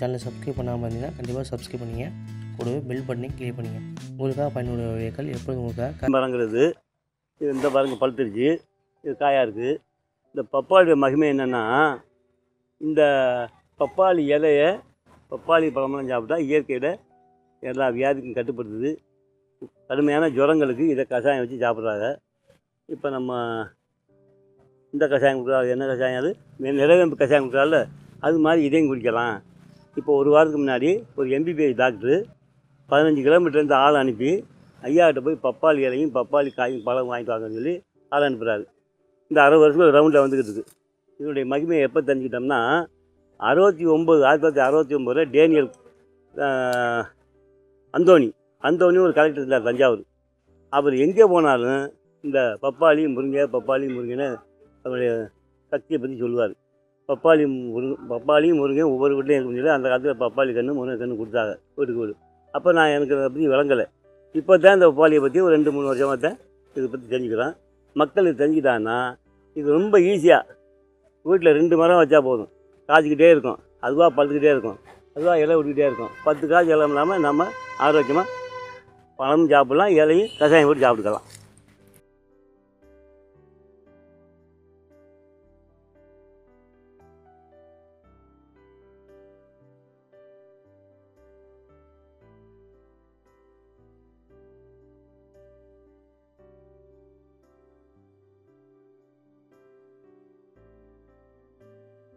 சேனலை சப்ஸ்கிரைப் பண்ணாமல் இருந்தீங்கன்னா கண்டிப்பாக சப்ஸ்கிரைப் பண்ணிங்க கூடவே பெல் பட்டனையும் கிளிக் பண்ணிங்க உங்களுக்காக பயனுள்ள வீடியோக்கள் எப்பொழுதும் உங்களுக்காக மரங்கிறது இது இந்த பாருங்க பழுத்துருச்சு இது காயாக இருக்குது இந்த பப்பாளியோட மகிமை என்னென்னா இந்த பப்பாளி இலைய பப்பாளி பழமெல்லாம் சாப்பிட்டா இயற்கையில் எல்லா வியாதிக்கும் கட்டுப்படுத்துது கடுமையான ஜுரங்களுக்கு இதை கஷாயம் வச்சு சாப்பிட்றாங்க இப்போ நம்ம இந்த கஷாயம் குடிக்கிறாங்க என்ன கஷாயம் அது நி- நிலவேம்பு கஷாயம் குடிக்கிறால அது மாதிரி இதையும் குடிக்கலாம் இப்போ ஒரு வாரத்துக்கு முன்னாடி ஒரு எம்பிபிஎஸ் டாக்டரு பதினஞ்சு கிலோமீட்டர்லேருந்து ஆள் அனுப்பி ஐயாக்கிட்ட போய் பப்பாளி இலையும் பப்பாளி காயும் பழம் வாங்கிட்டு வாங்கன்னு சொல்லி ஆள் அனுப்புகிறாரு இந்த அறுபது வருஷத்துக்கு ரவுண்டில் வந்துக்கிட்டு இருக்கு இதனுடைய மகிமையை எப்போ தெரிஞ்சுக்கிட்டோம்னா அறுபத்தி ஒம்பது ஆயிரத்தி தொள்ளாயிரத்தி அறுபத்தி ஒம்போதில் டேனியல் ஆஹ், அந்தோணி அந்தோணி ஒரு கலெக்டர் இருந்தார் தஞ்சாவூர் அவர் எங்கே போனாலும் இந்த பப்பாளி முருங்கை பப்பாளி முருங்கைன்னு அவருடைய சக்தியை பற்றி சொல்லுவார் பப்பாளி முருங்கை பப்பாளி முருங்கை ஒவ்வொரு வீட்லையும் இருக்குன்னு சொல்லி அந்த காலத்தில் பப்பாளி கன்று முருங்கை கன்று கொடுத்தாங்க வீட்டுக்கு வீடு அப்போ நான் எனக்கு அதை பற்றி விளங்கலை இப்போ தான் இந்த பப்பாளியை பற்றி ஒரு ரெண்டு மூணு வருஷமாக தான் இதை பற்றி தெரிஞ்சுக்கிறேன் மக்கள் இது தெரிஞ்சுக்கிட்டாங்கன்னா இது ரொம்ப ஈஸியாக வீட்டில் ரெண்டு மரம் வச்சா போதும் காய்ச்சிக்கிட்டே இருக்கும் அதுவாக பழுத்துக்கிட்டே இருக்கும் அதுவாக இலை விட்டுக்கிட்டே இருக்கும் பத்து காய்ச்சி இலம் இல்லாமல் நம்ம ஆரோக்கியமாக பழமும் சாப்பிடலாம் இலையும் கஷாயம் போட்டு சாப்பிட்டுக்கலாம்